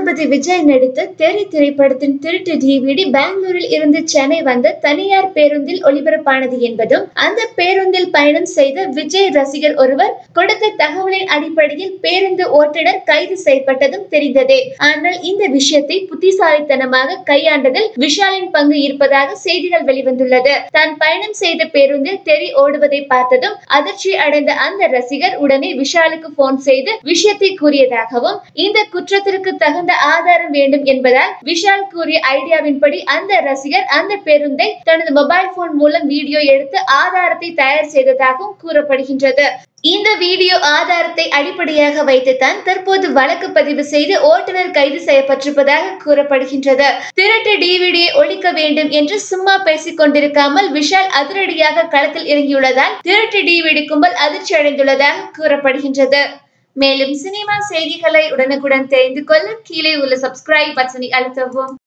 தளபதி விஜய் நடித்த தெரி திரைப்படத்தின் திருட்டு டிவிடி பெங்களூரில் இருந்து சென்னை வந்த தனியார் பேருந்தில் ஒளிபரப்பானது என்பதும் அந்த பேருந்தில் பயணம் செய்த விஜய் ரசிகர் ஒருவர் கொடுத்த தகவலின் அடிப்படையில் பேருந்து ஓட்டுநர் கைது செய்யப்பட்டதும் தெரிந்ததே ஆனால் இந்த விஷயத்தை புத்திசாலித்தனமாக கையாண்டதில் விஷாலின் பங்கு இருப்பதாக செய்திகள் வெளிவந்துள்ளது தான் பயணம் செய்த பேருந்தில் தெரி ஓடுவதை பார்த்ததும் அதிர்ச்சி அடைந்த அந்த ரசிகர் உடனே விஷாலுக்கு போன் செய்து விஷயத்தை கூறியதாகவும் இந்த குற்றத்திற்கு தகுந்த ஆதாரம் வேண்டும் என்பதால் விஷால் கூறிய ஐடியாவின்படி அந்த ரசிகர் அந்த பேருந்தை தனது மொபைல் போன் மூலம் வீடியோ எடுத்து ஆதாரத்தை தயார் செய்ததாகவும் கூறப்படுகின்றது இந்த வீடியோ ஆதாரத்தை அடிப்படையாக வைத்துத்தான் தற்போது வழக்கு பதிவு செய்து ஓட்டுநர் கைது செய்யப்பட்டிருப்பதாக கூறப்படுகின்றது திருட்டு டிவிடியை ஒழிக்க வேண்டும் என்று சும்மா பேசிக் கொண்டிருக்காமல் விஷால் அதிரடியாக களத்தில் இறங்கியுள்ளதால் திருட்டு டிவிடி கும்பல் அதிர்ச்சி அடைந்துள்ளதாக கூறப்படுகின்றது மேலும் சினிமா செய்திகளை உடனுக்குடன் தெரிந்து கொள்ள கீழே உள்ள சப்ஸ்கிரைப் பட்டனை அழுத்தவும்